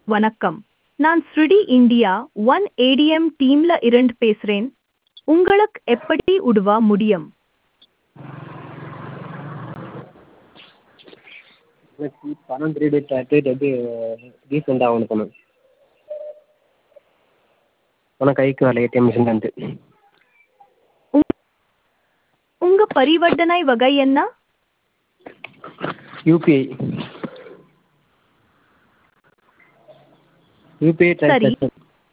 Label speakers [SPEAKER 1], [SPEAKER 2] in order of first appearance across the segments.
[SPEAKER 1] வணக்கம் நான் ஸ்ருடி இந்தியா ஒன் ஏடிஎம் டீம்ல இருந்து பேசுறேன் உங்களுக்கு எப்படி உதவ முடியும்
[SPEAKER 2] எனக்கு பணம் கிரெடிட் ஆகிட்டு டெபி ரீஃபண்ட் ஆகணும் பணம் பணம் கைக்கு வரல ஏடிஎம் மிஷின்லேருந்து
[SPEAKER 1] உங்க பரிவர்த்தனை வகை என்ன
[SPEAKER 2] யூபிஐ யூபிஐ
[SPEAKER 1] சரி.
[SPEAKER 2] ட்ரான்சாக்ஷன்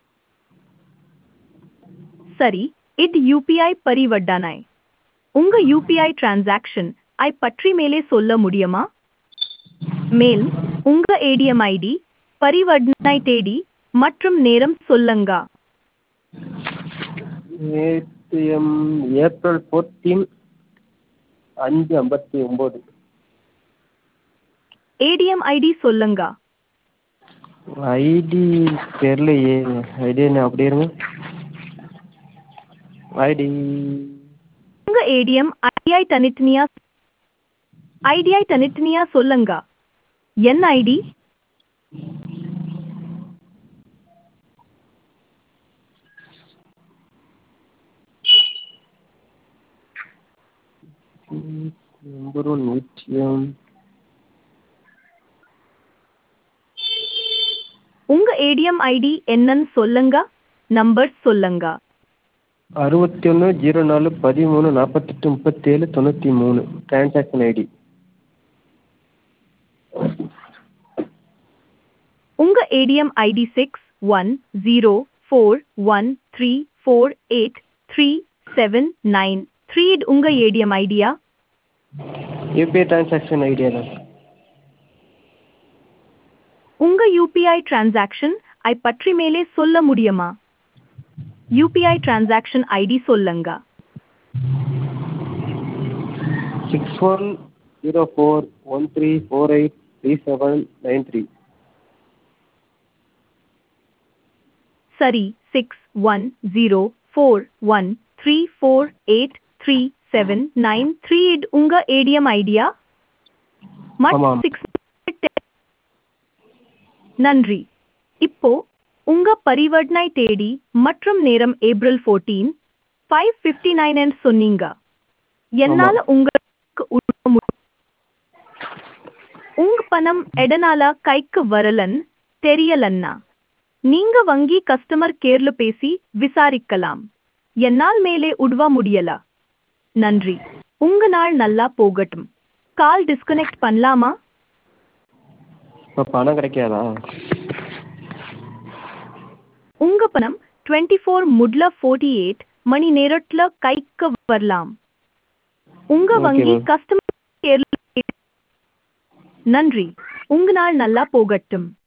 [SPEAKER 1] சரி இது யூபிஐ பரிவர்த்தனை உங்க யூபிஐ டிரான்சாக்ஷன் ஐ பற்றி மேலே சொல்ல முடியுமா மேல் உங்க ஏடிஎம் ஐடி பரிவர்த்தனை தேதி மற்றும் நேரம் சொல்லுங்க
[SPEAKER 2] ஏடிஎம் ஏப்ரல் ஃபோர்டீன் அஞ்சு ஐம்பத்தி ஒம்பது
[SPEAKER 1] ஏடிஎம் ஐடி சொல்லுங்க
[SPEAKER 2] ஐடி தெரிலையே ஐடி என்ன அப்படி இருங்க ஐடி
[SPEAKER 1] உங்க ஏடிஎம் ஐடிஐ தனித்தனியா ஐடிஐ தனித்தனியா சொல்லுங்க என்ன ஐடி
[SPEAKER 2] நம்பரும் நூற்றியம்
[SPEAKER 1] உங்க ஏடிஎம் ஐடி என்னன்னு சொல்லுங்க நம்பர் சொல்லுங்க
[SPEAKER 2] அறுபத்தி ஒன்று ஜீரோ நாலு பதிமூணு நாற்பத்தெட்டு முப்பத்தேழு தொண்ணூற்றி மூணு ட்ரான்சாக்ஷன் ஐடி
[SPEAKER 1] உங்க ATM ID six one zero four one three four eight three seven nine three உங்க ஏடிஎம் ஐடியா
[SPEAKER 2] யூபிஐ ட்ரான்சாக்ஷன் ஐடியா தான்
[SPEAKER 1] உங்க யூபிஐ டிரான்சாக்ஷன் ஐ பற்றி மேலே சொல்ல முடியுமா யூபிஐ டிரான்சாக்ஷன் ஐடி சொல்லுங்க
[SPEAKER 2] six one zero four one three four eight three seven nine three
[SPEAKER 1] சரி six one zero four one three four eight three seven nine three உங்க ஏடிஎம் ஐடியா
[SPEAKER 2] ஆமாம்.
[SPEAKER 1] சிக்ஸ் நன்றி இப்போ உங்க பரிவர்த்தனை தேதி மற்றும் நேரம் April fourteen five fifty nine சொன்னீங்க என்னால உங்களுக்கு உதவ முடியும். உங்க பணம் எதனால கைக்கு வரலன்னு தெரியலன்னா நீங்க வங்கி கஸ்டமர் கேர்ல பேசி விசாரிக்கலாம் என்னால் மேலே உதவ முடியல நன்றி உங்க நாள் நல்லா போகட்டும் கால் டிஸ்கனெக்ட் பண்ணலாமா
[SPEAKER 2] இப்போ பணம் கிடைக்காதா
[SPEAKER 1] உங்க பணம் டுவெண்ட்டி ஃபோர் முட்ல ஃபோர்ட்டி எயிட் மணி நேரத்துல கைக்கு வரலாம் உங்க
[SPEAKER 2] Okay,
[SPEAKER 1] வங்கி
[SPEAKER 2] ma'am.
[SPEAKER 1] கஸ்டமர் கேர்ல நன்றி உங்க நாள் நல்லா போகட்டும்